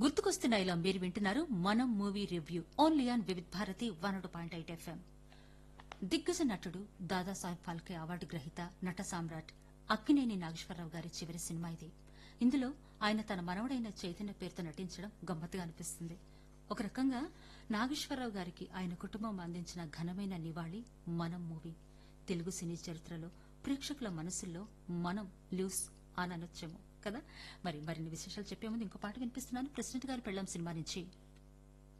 గుర్తుకొస్తున్న ఇలా మీరు వింటున్నారు మనం movie review only on Vividh Bharati one point eight FM దిగ్గజ నటుడు దాదాసాహెబ్ ఫాల్కే అవార్డు గ్రహీత నట సామ్రాట్ అక్కినేని నాగేశ్వరరావు గారి చివరి సినిమా ఇది ఇందులో ఆయన తన మనవడైన చైతన్య పేరుతో నటించడం గమ్మత్తుగా అనిపిస్తుంది ఒక రకంగా నాగేశ్వరరావు గారికి ఆయన కుటుంబం అందించిన ఘనమైన నివాళి మనం మూవీ తెలుగు సినీ చరిత్రలో ప్రేక్షకుల మనసుల్లో మనం లూస్ అని అనొచ్చేమో కదా మరి మరిన్ని విశేషాలు చెప్పే ముందు ఇంకో పాట వినిపిస్తున్నాను ప్రెసిడెంట్ గారి పెళ్ళం సినిమా నుంచి